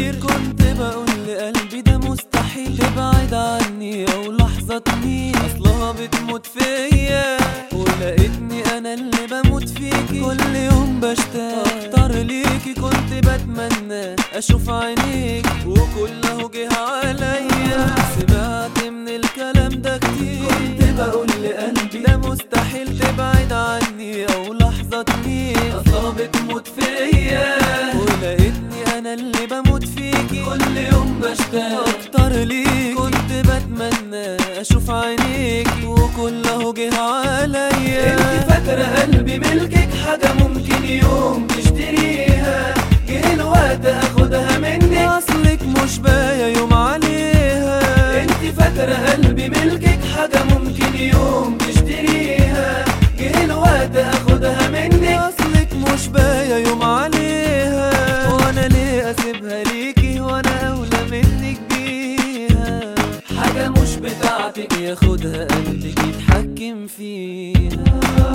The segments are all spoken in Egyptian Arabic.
كتير كنت بقول لقلبي ده مستحيل تبعد عني او لحظة تميل اصلها بتموت فيا ولقيتني انا اللي بموت فيكي كل يوم بشتاق اكتر ليكي كنت بتمنى اشوف عينيكي وكله جه عليا سمعت من الكلام ده كتير كنت بقول لقلبي ده مستحيل تبعد عني او لحظة تميل اصلها بتموت فيا ولقيتني انا اللي بموت فيكي كل يوم بشتاق اكتر ليكي كنت بتمنى اشوف عينيكي وكله جه عليا انت فاكرة قلبي ملكك حاجة ممكن يوم تشتريها جه الوقت اخدها منك اصلك مش باية يوم عليها انت فاكرة قلبي ملكك حاجة ممكن يوم تشتريها جه الوقت اخدها منك اصلك مش باية يوم عليها وانا ليه اسيبها ليكي وانا اولى منك بيها حاجة مش بتاعتك ياخدها قلبك يتحكم فيها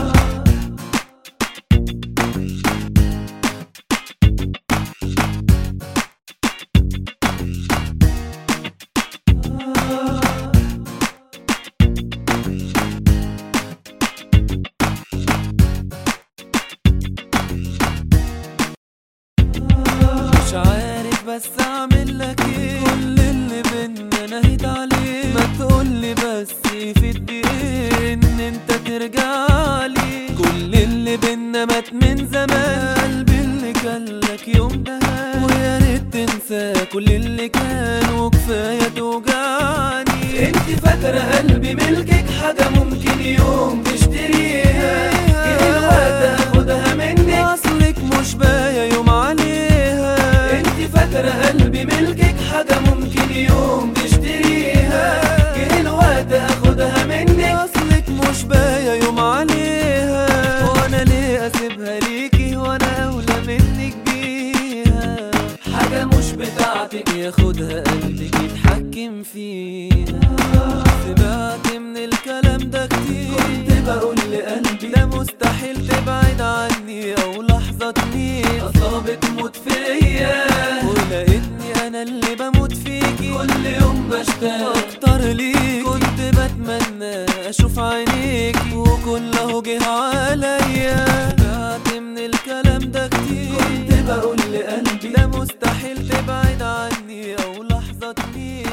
مش عارف بس اعمل لك ايه كل اللي بينا نهيت عليه ما تقولي بس يفيد بايه ان انت ترجع لي كل اللي بينا مات من زمان قلبي اللي كان لك يوم ده ويا ريت تنسى كل اللي كان وكفايه توجعني انت فاكرة قلبي ملكك حاجة ممكن يوم تشتريها جه الوقت اخدها منك اصلك مش باية يوم عليها انت فاكرة قلبي ملكك حاجة ممكن يوم تشتريها جه الوقت اخدها منك اصلك مش باية يوم عليها وانا ليه اسيبها ليكي وانا اولى منك بيها حاجة مش بتاعتك ياخدها قلبك يتحكم فيها سمعت من الكلام ده كتير كنت بقول لقلبي ده مستحيل تبعد عني او لحظة تميل اصلا بتموت فيا ولقيتني انا اللي بموت فيكي كل يوم بشتاق اكتر ليك كنت بتمنى اشوف عينيكي وكله جه عليا سمعت من الكلام ده كتير كنت بقول لقلبي ده مستحيل تبعد عني او لحظة تميل